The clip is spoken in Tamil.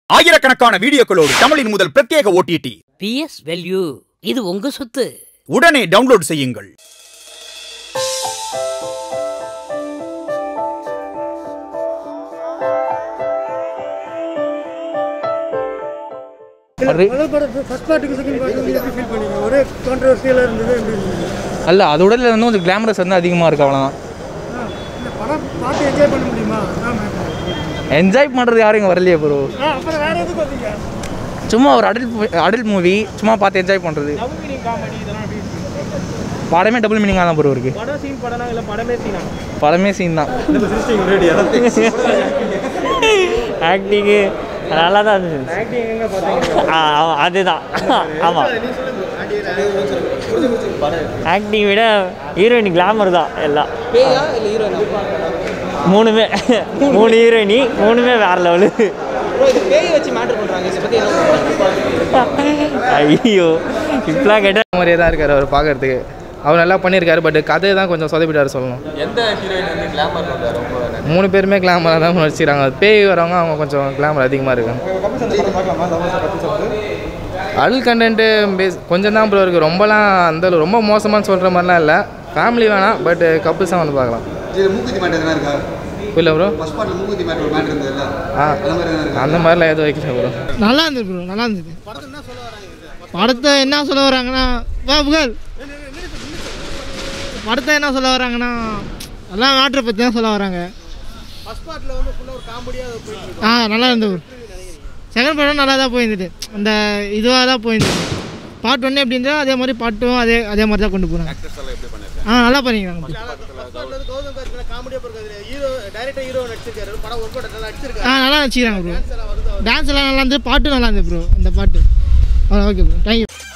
ஆயிரக்கணக்கான வீடியோக்களோடு தமிழின் முதல் பிரத்யேக ஓடிடி பிஎஸ் வேல்யூ இது உங்க சொத்து உடனே டவுன்லோட் செய்யுங்கள் முதல் படம் ஃபர்ஸ்ட் பார்ட்டுக்கு செகண்ட் பார்ட்டுக்கு எப்படி ஃபீல் பண்ணீங்க ஒரே கான்ட்ரவர்சியலாக இருந்தது எப்படி இருந்தது அல்ல அதோட இதுல வந்து கொஞ்சம் கிளாமரஸ் வந்து அதிகமாக இருக்கு அவ்வளோதான் ஆ, இந்த படம் பார்த்து என்ஜாய் பண்ண முடியுமா அதான் matter. என்ஜாய் பண்ணுறது யாரும் இங்கே வரலையே ப்ரோ ஆ அப்புறம் வேற எதுக்கு வந்தீங்க சும்மா ஒரு அடல்ட் அடல்ட் மூவி சும்மா பார்த்து என்ஜாய் பண்ணுறது படமே டபுள் மீனிங்காக தான் ப்ரோ இருக்கு படம் சீன் படம்னா இல்லை படமே சீனா படமே சீன் தான் ஆக்டிங்கு நல்லா தான் இருந்துச்சு ஆ, ஆமா, அதுதான் ஆமாம் ஆக்டிங் விட ஹீரோயின் கிளாமர் தான் எல்லாம் மூணுமே மூணு ஹீரோயினி மூணுமே வேற லெவலு ஐயோ இப்பெல்லாம் கேட்டால் இந்த மாதிரியே தான் இருக்காரு அவர் பார்க்கறதுக்கு அவர் நல்லா பண்ணியிருக்காரு பட் கதையை தான் கொஞ்சம் சொதப்பிட்டாரு சொல்லணும் மூணு பேருமே கிளாமராக தான் நடிச்சிக்கிறாங்க பேய் வரவங்க அவங்க கொஞ்சம் கிளாமர் அதிகமாக இருக்காங்க அடல் கண்டென்ட்டு பேஸ் கொஞ்சம் தான் ப்ரோ இருக்குது ரொம்பலாம் அந்த அளவு ரொம்ப மோசமானு சொல்கிற மாதிரிலாம் இல்லை ஃபேமிலி வேணாம் பட் கப்புள்ஸாக வந்து பார்க்கலாம் இதில் மூக்குத்தி மேட்டர் எதனா இருக்கா இல்லை ப்ரோ ஃபர்ஸ்ட் பார்ட்டில் மூக்குத்தி மேட்டர் ஒரு மேட்டர் இருந்ததுல்ல ஆ அந்த மாதிரி எதனா இருக்கா அந்த மாதிரிலாம் எதுவும் வைக்கல ப்ரோ நல்லா இருந்தது ப்ரோ நல்லா இருந்தது படத்தை என்ன சொல்ல வராங்கன்னா வா புகழ் படத்தை என்ன சொல்ல வராங்கன்னா எல்லாம் மேட்ரை பற்றி தான் சொல்ல வராங்க ஆ நல்லா இருந்தது செகண்ட் படம் நல்லா தான் போயிருந்தது அந்த இதுவாக தான் போயிருந்தது பார்ட் ஒன்று எப்படி இருந்ததோ அதே மாதிரி பார்ட் டூ அதே அதே மாதிரி தான் கொண்டு போகிறாங்க ஆ நல்லா பண்ணிக்கிறாங்க ஆ நல்லா நடிச்சிக்கிறாங்க ப்ரோ டான்ஸ் எல்லாம் நல்லா இருந்தது பாட்டும் நல்லா இருந்தது ப்ரோ அந்த பாட்டு ஆ ஓகே ப்ரோ தேங்க்யூ